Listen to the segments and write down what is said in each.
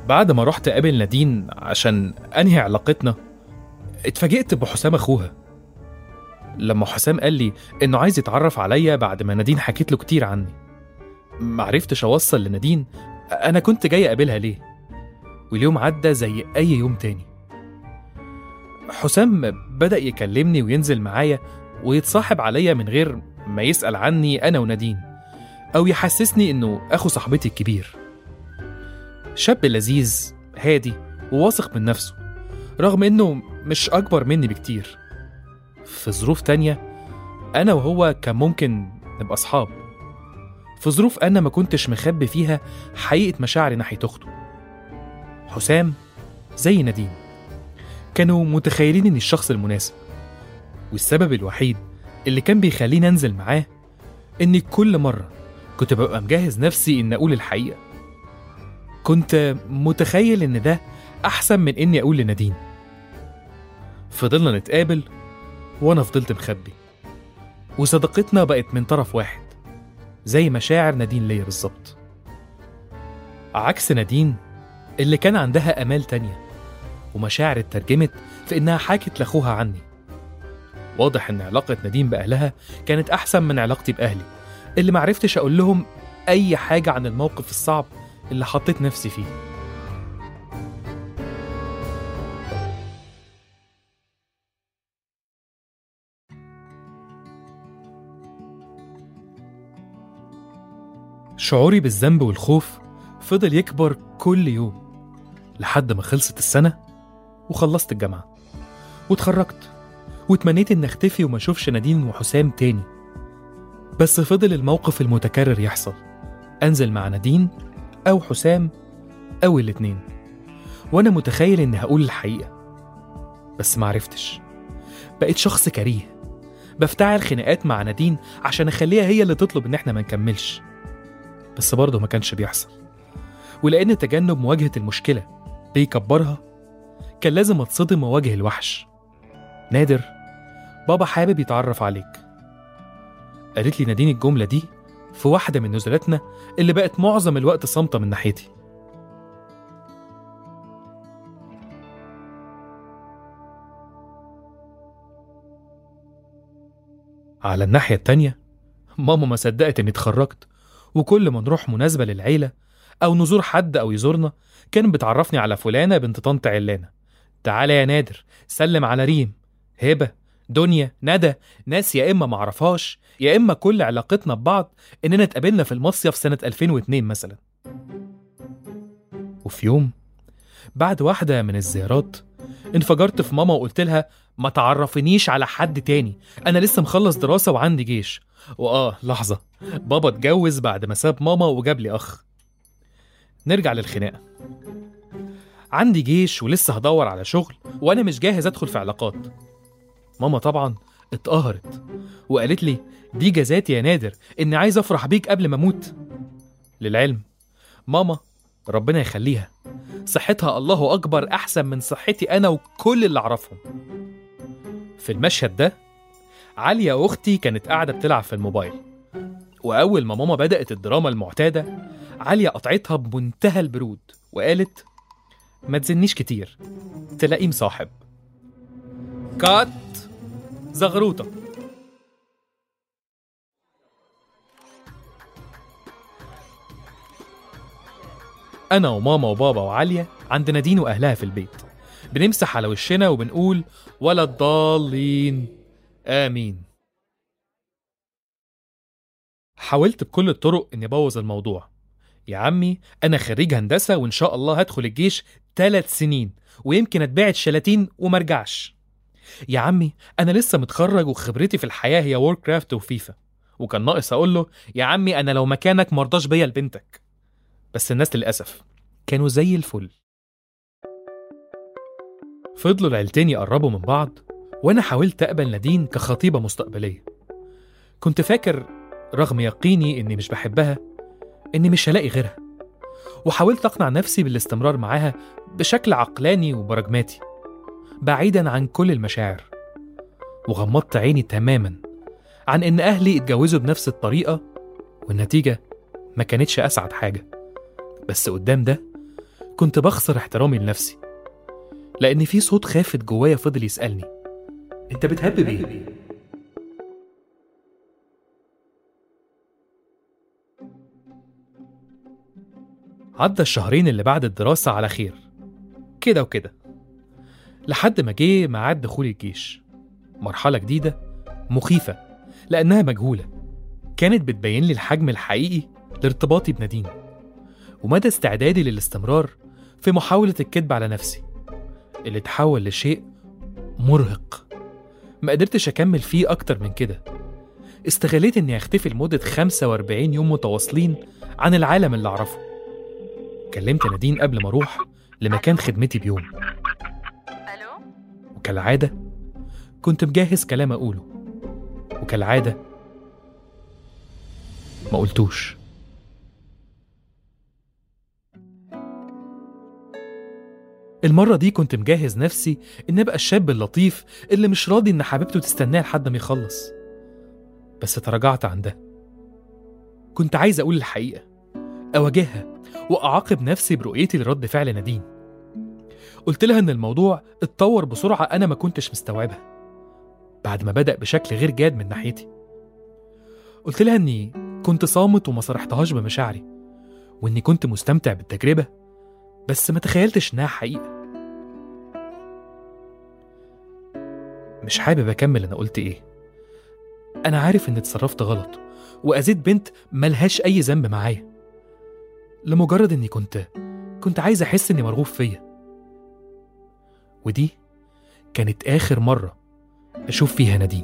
بعد ما رحت أقابل نادين عشان أنهي علاقتنا اتفاجئت بحسام أخوها لما حسام قال لي إنه عايز يتعرف عليا بعد ما نادين حكيت له كتير عني معرفتش أوصل لنادين أنا كنت جاي أقابلها ليه واليوم عدى زي أي يوم تاني حسام بدأ يكلمني وينزل معايا ويتصاحب عليا من غير ما يسأل عني أنا ونادين أو يحسسني إنه أخو صاحبتي الكبير شاب لذيذ هادي وواثق من نفسه رغم إنه مش أكبر مني بكتير في ظروف تانية أنا وهو كان ممكن نبقى أصحاب في ظروف أنا ما كنتش مخبي فيها حقيقة مشاعري ناحية أخته حسام زي نادين كانوا متخيلين إني الشخص المناسب والسبب الوحيد اللي كان بيخليني أنزل معاه إني كل مرة كنت ببقى مجهز نفسي إن أقول الحقيقة كنت متخيل إن ده أحسن من إني أقول لنادين فضلنا نتقابل وأنا فضلت مخبي وصداقتنا بقت من طرف واحد زي مشاعر نادين ليا بالظبط عكس نادين اللي كان عندها آمال تانية ومشاعر اترجمت في إنها حكت لأخوها عني واضح إن علاقة نادين بأهلها كانت أحسن من علاقتي بأهلي اللي معرفتش أقول لهم أي حاجة عن الموقف الصعب اللي حطيت نفسي فيه شعوري بالذنب والخوف فضل يكبر كل يوم لحد ما خلصت السنة وخلصت الجامعة واتخرجت واتمنيت إن أختفي وما أشوفش نادين وحسام تاني بس فضل الموقف المتكرر يحصل أنزل مع نادين أو حسام أو الاتنين وأنا متخيل إني هقول الحقيقة بس معرفتش بقيت شخص كريه بفتعل خناقات مع نادين عشان أخليها هي اللي تطلب إن إحنا ما نكملش بس برضه ما كانش بيحصل ولأن تجنب مواجهة المشكلة بيكبرها كان لازم أتصدم وأواجه الوحش نادر بابا حابب يتعرف عليك قالت لي نادين الجملة دي في واحدة من نزلاتنا اللي بقت معظم الوقت صامتة من ناحيتي على الناحية التانية ماما ما صدقت إني اتخرجت وكل ما نروح مناسبة للعيلة أو نزور حد أو يزورنا كانت بتعرفني على فلانة بنت طنط علانة تعالى يا نادر سلم على ريم هبة دنيا ندى ناس يا إما معرفهاش يا إما كل علاقتنا ببعض إننا اتقابلنا في المصيف سنة 2002 مثلا وفي يوم بعد واحدة من الزيارات انفجرت في ماما وقلت لها ما تعرفنيش على حد تاني أنا لسه مخلص دراسة وعندي جيش وآه لحظة بابا اتجوز بعد ما ساب ماما وجاب لي أخ نرجع للخناقة عندي جيش ولسه هدور على شغل وأنا مش جاهز أدخل في علاقات ماما طبعا اتقهرت وقالت لي دي جزاتي يا نادر إني عايز أفرح بيك قبل ما أموت للعلم ماما ربنا يخليها صحتها الله أكبر أحسن من صحتي أنا وكل اللي أعرفهم في المشهد ده عليا أختي كانت قاعدة بتلعب في الموبايل وأول ما ماما بدأت الدراما المعتادة عليا قطعتها بمنتهى البرود وقالت ما تزنيش كتير تلاقيه مصاحب كات زغروطة أنا وماما وبابا وعالية عند نادين وأهلها في البيت بنمسح على وشنا وبنقول ولا الضالين آمين حاولت بكل الطرق إني أبوظ الموضوع يا عمي أنا خريج هندسة وإن شاء الله هدخل الجيش ثلاث سنين ويمكن أتباعد شلاتين ومرجعش يا عمي أنا لسه متخرج وخبرتي في الحياة هي وورك كرافت وفيفا وكان ناقص أقول له يا عمي أنا لو مكانك مرضاش بيا لبنتك بس الناس للأسف كانوا زي الفل فضلوا العيلتين يقربوا من بعض وأنا حاولت أقبل نادين كخطيبة مستقبلية كنت فاكر رغم يقيني إني مش بحبها إني مش هلاقي غيرها وحاولت أقنع نفسي بالاستمرار معاها بشكل عقلاني وبراجماتي بعيدا عن كل المشاعر وغمضت عيني تماما عن إن أهلي اتجوزوا بنفس الطريقة والنتيجة ما كانتش أسعد حاجة بس قدام ده كنت بخسر احترامي لنفسي لأن في صوت خافت جوايا فضل يسألني أنت بتهبب إيه؟ عدى الشهرين اللي بعد الدراسة على خير كده وكده لحد ما جه ميعاد دخول الجيش مرحلة جديدة مخيفة لأنها مجهولة كانت بتبين لي الحجم الحقيقي لارتباطي بنادين ومدى استعدادي للاستمرار في محاولة الكذب على نفسي اللي تحول لشيء مرهق ما قدرتش أكمل فيه أكتر من كده استغليت إني أختفي لمدة 45 يوم متواصلين عن العالم اللي أعرفه كلمت نادين قبل ما أروح لمكان خدمتي بيوم الو وكالعادة كنت مجهز كلام أقوله وكالعادة ما قلتوش المرة دي كنت مجهز نفسي إن أبقى الشاب اللطيف اللي مش راضي إن حبيبته تستناه لحد ما يخلص بس تراجعت عن ده كنت عايز أقول الحقيقة أواجهها وأعاقب نفسي برؤيتي لرد فعل نادين قلت لها إن الموضوع اتطور بسرعة أنا ما كنتش مستوعبها بعد ما بدأ بشكل غير جاد من ناحيتي قلت لها إني كنت صامت وما صرحتهاش بمشاعري وإني كنت مستمتع بالتجربة بس ما تخيلتش إنها حقيقة مش حابب أكمل أنا قلت إيه أنا عارف إني اتصرفت غلط وأذيت بنت ملهاش أي ذنب معايا لمجرد إني كنت كنت عايز أحس إني مرغوب فيا ودي كانت آخر مرة أشوف فيها نادين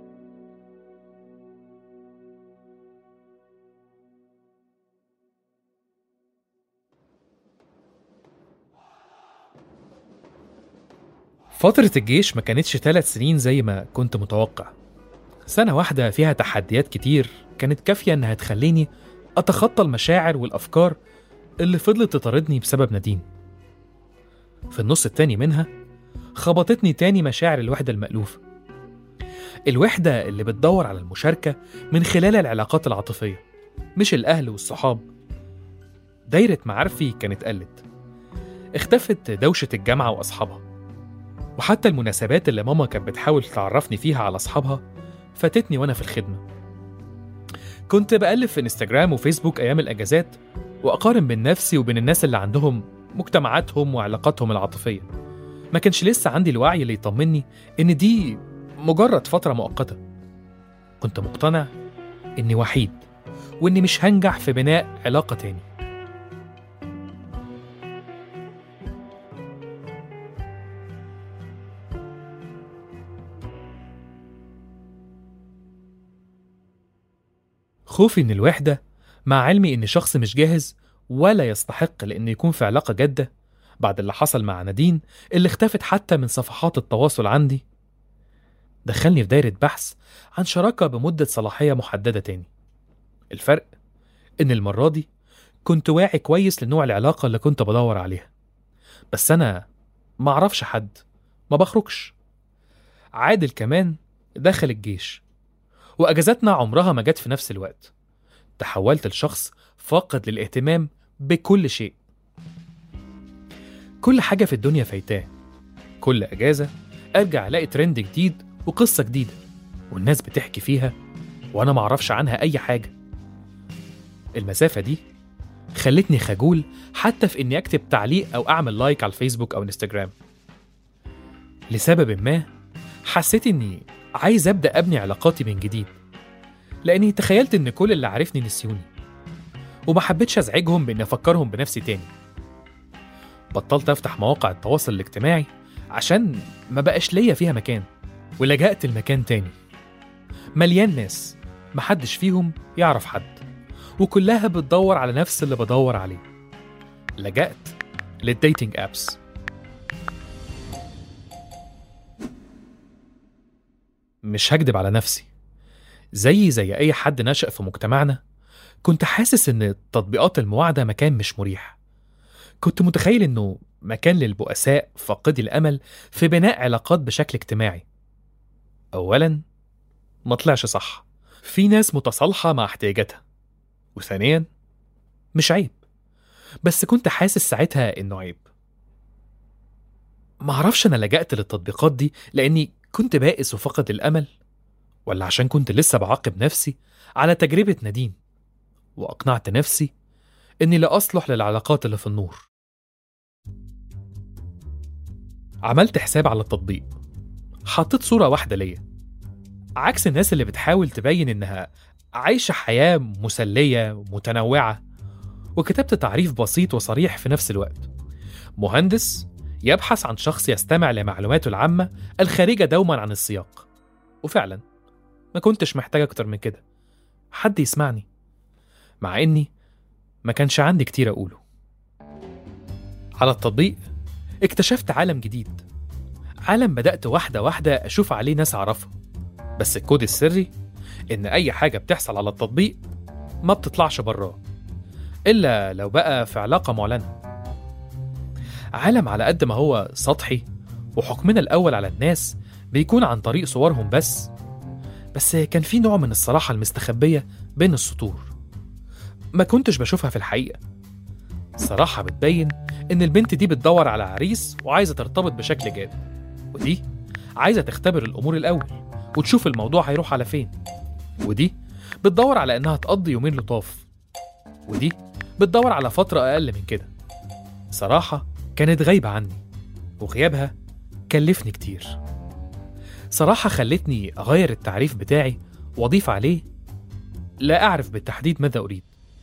فترة الجيش ما كانتش ثلاث سنين زي ما كنت متوقع سنة واحدة فيها تحديات كتير كانت كافية إنها تخليني أتخطى المشاعر والأفكار اللي فضلت تطاردني بسبب نادين في النص التاني منها خبطتني تاني مشاعر الوحدة المألوفة الوحدة اللي بتدور على المشاركة من خلال العلاقات العاطفية مش الأهل والصحاب دايرة معارفي كانت قلت اختفت دوشة الجامعة وأصحابها وحتى المناسبات اللي ماما كانت بتحاول تعرفني فيها على أصحابها فاتتني وأنا في الخدمة كنت بقلب في انستجرام وفيسبوك أيام الأجازات وأقارن بين نفسي وبين الناس اللي عندهم مجتمعاتهم وعلاقاتهم العاطفية ما كانش لسه عندي الوعي اللي يطمني إن دي مجرد فترة مؤقتة كنت مقتنع إني وحيد وإني مش هنجح في بناء علاقة تاني خوفي من الوحدة مع علمي إني شخص مش جاهز ولا يستحق لإنه يكون في علاقة جادة بعد اللي حصل مع نادين اللي اختفت حتى من صفحات التواصل عندي دخلني في دايرة بحث عن شراكة بمدة صلاحية محددة تاني الفرق إن المرة دي كنت واعي كويس لنوع العلاقة اللي كنت بدور عليها بس أنا ما أعرفش حد ما بخرجش عادل كمان دخل الجيش وأجازاتنا عمرها ما جت في نفس الوقت تحولت لشخص فاقد للاهتمام بكل شيء كل حاجة في الدنيا فايتاه كل أجازة أرجع ألاقي ترند جديد وقصة جديدة والناس بتحكي فيها وأنا معرفش عنها أي حاجة المسافة دي خلتني خجول حتى في إني أكتب تعليق أو أعمل لايك على الفيسبوك أو انستجرام لسبب ما حسيت إني عايز أبدأ أبني علاقاتي من جديد لأني تخيلت إن كل اللي عارفني نسيوني وما حبيتش أزعجهم بإني أفكرهم بنفسي تاني بطلت أفتح مواقع التواصل الاجتماعي عشان ما بقاش ليا فيها مكان ولجأت المكان تاني مليان ناس محدش فيهم يعرف حد وكلها بتدور على نفس اللي بدور عليه لجأت للديتنج ابس مش هكدب على نفسي زي زي اي حد نشأ في مجتمعنا كنت حاسس ان تطبيقات المواعدة مكان مش مريح كنت متخيل انه مكان للبؤساء فاقدي الامل في بناء علاقات بشكل اجتماعي اولا ما طلعش صح في ناس متصالحة مع احتياجاتها وثانيا مش عيب بس كنت حاسس ساعتها إنه عيب معرفش أنا لجأت للتطبيقات دي لأني كنت بائس وفقد الأمل ولا عشان كنت لسه بعاقب نفسي على تجربة نادين وأقنعت نفسي إني لا أصلح للعلاقات اللي في النور عملت حساب على التطبيق حطيت صورة واحدة ليا عكس الناس اللي بتحاول تبين إنها عايشة حياة مسلية متنوعة وكتبت تعريف بسيط وصريح في نفس الوقت مهندس يبحث عن شخص يستمع لمعلوماته العامة الخارجة دوما عن السياق وفعلا ما كنتش محتاج أكتر من كده حد يسمعني مع إني ما كانش عندي كتير أقوله على التطبيق اكتشفت عالم جديد عالم بدأت واحدة واحدة أشوف عليه ناس أعرفها بس الكود السري إن أي حاجة بتحصل على التطبيق ما بتطلعش براه إلا لو بقى في علاقة معلنة عالم على قد ما هو سطحي وحكمنا الأول على الناس بيكون عن طريق صورهم بس بس كان في نوع من الصراحة المستخبية بين السطور ما كنتش بشوفها في الحقيقة صراحة بتبين إن البنت دي بتدور على عريس وعايزة ترتبط بشكل جاد ودي عايزة تختبر الأمور الأول وتشوف الموضوع هيروح على فين ودي بتدور على إنها تقضي يومين لطاف ودي بتدور على فترة أقل من كده صراحة كانت غايبة عني وغيابها كلفني كتير صراحة خلتني أغير التعريف بتاعي وأضيف عليه لا أعرف بالتحديد ماذا أريد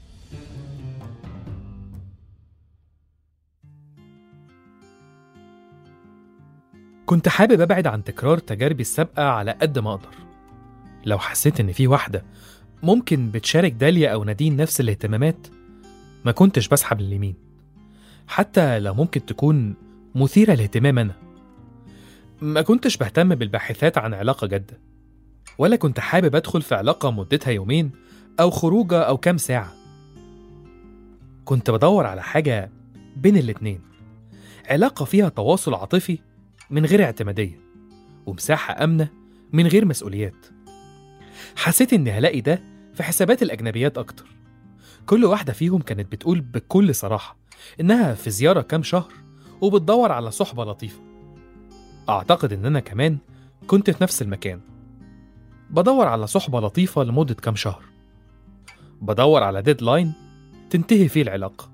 كنت حابب أبعد عن تكرار تجاربي السابقة على قد ما أقدر لو حسيت إن في واحدة ممكن بتشارك داليا أو نادين نفس الاهتمامات ما كنتش بسحب لليمين حتى لو ممكن تكون مثيرة لاهتمام أنا ما كنتش بهتم بالباحثات عن علاقة جادة ولا كنت حابب أدخل في علاقة مدتها يومين أو خروجة أو كام ساعة كنت بدور على حاجة بين الاتنين علاقة فيها تواصل عاطفي من غير اعتمادية ومساحة آمنة من غير مسؤوليات حسيت إني هلاقي ده في حسابات الأجنبيات أكتر كل واحدة فيهم كانت بتقول بكل صراحة إنها في زيارة كام شهر وبتدور على صحبة لطيفة أعتقد إن أنا كمان كنت في نفس المكان بدور على صحبة لطيفة لمدة كام شهر بدور على ديدلاين تنتهي فيه العلاقة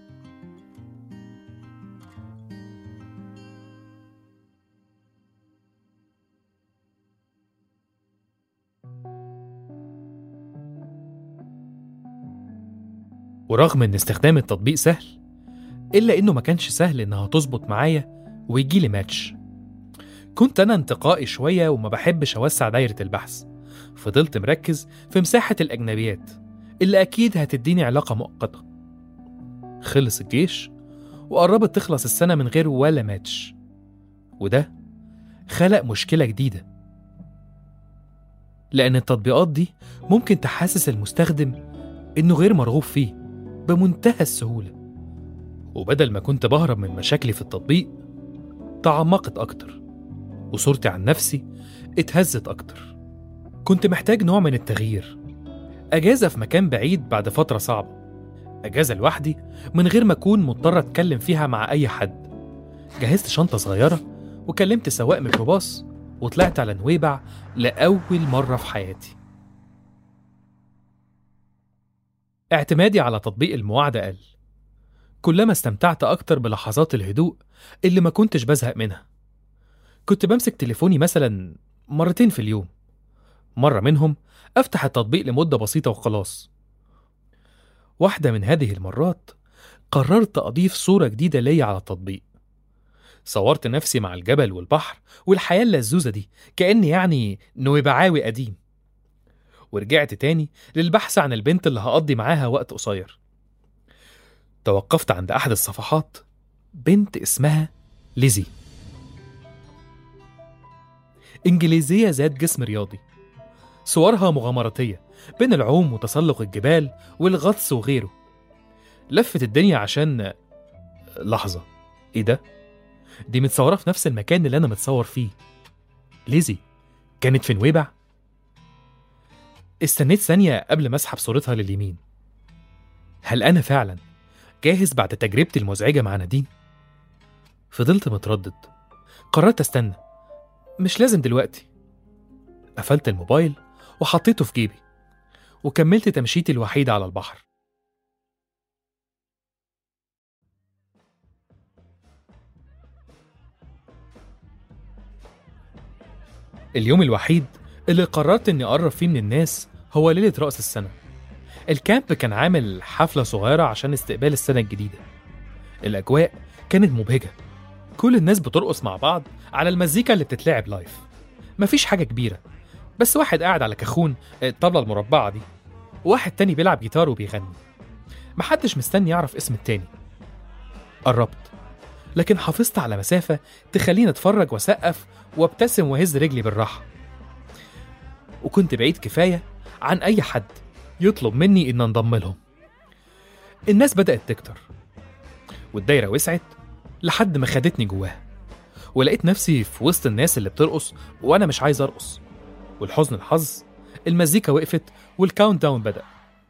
ورغم ان استخدام التطبيق سهل الا انه ما كانش سهل انها تظبط معايا ويجيلي ماتش كنت انا انتقائي شويه وما بحبش اوسع دايره البحث فضلت مركز في مساحه الاجنبيات اللي اكيد هتديني علاقه مؤقته خلص الجيش وقربت تخلص السنه من غير ولا ماتش وده خلق مشكله جديده لان التطبيقات دي ممكن تحسس المستخدم انه غير مرغوب فيه بمنتهى السهولة وبدل ما كنت بهرب من مشاكلي في التطبيق تعمقت أكتر وصورتي عن نفسي اتهزت أكتر كنت محتاج نوع من التغيير أجازة في مكان بعيد بعد فترة صعبة أجازة لوحدي من غير ما أكون مضطر أتكلم فيها مع أي حد جهزت شنطة صغيرة وكلمت سواق ميكروباص وطلعت على نويبع لأول مرة في حياتي اعتمادي على تطبيق المواعدة قل كلما استمتعت أكتر بلحظات الهدوء اللي ما كنتش بزهق منها كنت بمسك تليفوني مثلا مرتين في اليوم مرة منهم أفتح التطبيق لمدة بسيطة وخلاص واحدة من هذه المرات قررت أضيف صورة جديدة ليا على التطبيق صورت نفسي مع الجبل والبحر والحياة اللزوزة دي كأني يعني نويبعاوي قديم ورجعت تاني للبحث عن البنت اللي هقضي معاها وقت قصير توقفت عند أحد الصفحات بنت اسمها ليزي إنجليزية ذات جسم رياضي صورها مغامراتية بين العوم وتسلق الجبال والغطس وغيره لفت الدنيا عشان لحظة إيه ده؟ دي متصورة في نفس المكان اللي أنا متصور فيه ليزي كانت في نويبع؟ استنيت ثانية قبل ما أسحب صورتها لليمين هل أنا فعلا جاهز بعد تجربتي المزعجة مع نادين؟ فضلت متردد قررت استنى مش لازم دلوقتي قفلت الموبايل وحطيته في جيبي وكملت تمشيتي الوحيدة على البحر اليوم الوحيد اللي قررت اني اقرب فيه من الناس هو ليلة رأس السنة الكامب كان عامل حفلة صغيرة عشان استقبال السنة الجديدة الأجواء كانت مبهجة كل الناس بترقص مع بعض على المزيكا اللي بتتلعب لايف مفيش حاجة كبيرة بس واحد قاعد على كاخون الطبلة المربعة دي وواحد تاني بيلعب جيتار وبيغني محدش مستني يعرف اسم التاني قربت لكن حافظت على مسافة تخليني اتفرج واسقف وابتسم واهز رجلي بالراحة وكنت بعيد كفاية عن أي حد يطلب مني إن انضم لهم الناس بدأت تكتر والدايرة وسعت لحد ما خدتني جواها ولقيت نفسي في وسط الناس اللي بترقص وأنا مش عايز أرقص والحزن الحظ المزيكا وقفت والكاونت داون بدأ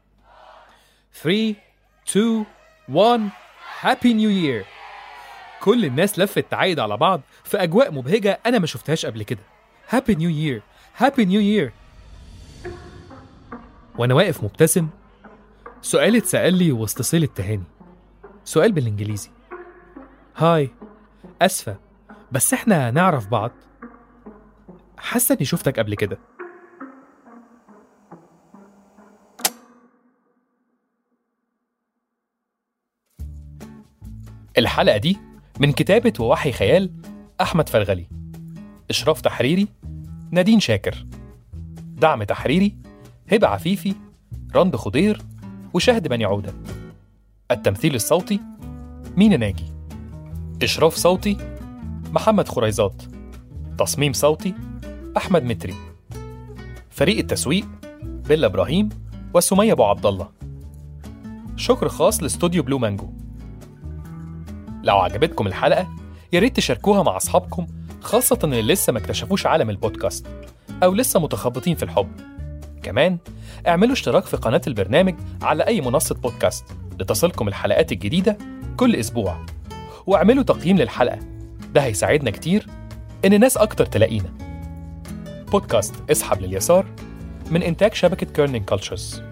3 2 1 هابي نيو يير كل الناس لفت تعايد على بعض في أجواء مبهجة أنا ما شفتهاش قبل كده هابي نيو يير هابي نيو يير وأنا واقف مبتسم سؤال اتسأل لي وسط صيل التهاني سؤال بالإنجليزي هاي أسفة بس إحنا نعرف بعض حاسة إني شفتك قبل كده الحلقة دي من كتابة ووحي خيال أحمد فرغلي إشراف تحريري نادين شاكر دعم تحريري هبة عفيفي رند خضير وشهد بني عودة التمثيل الصوتي مينا ناجي إشراف صوتي محمد خريزات تصميم صوتي أحمد متري فريق التسويق بيلا إبراهيم وسمية أبو عبد الله شكر خاص لاستوديو بلو مانجو لو عجبتكم الحلقة يا ريت تشاركوها مع أصحابكم خاصة اللي لسه ما اكتشفوش عالم البودكاست أو لسه متخبطين في الحب كمان اعملوا اشتراك في قناة البرنامج على أي منصة بودكاست لتصلكم الحلقات الجديدة كل أسبوع واعملوا تقييم للحلقة ده هيساعدنا كتير إن ناس أكتر تلاقينا بودكاست اسحب لليسار من إنتاج شبكة كيرنينج كولتشرز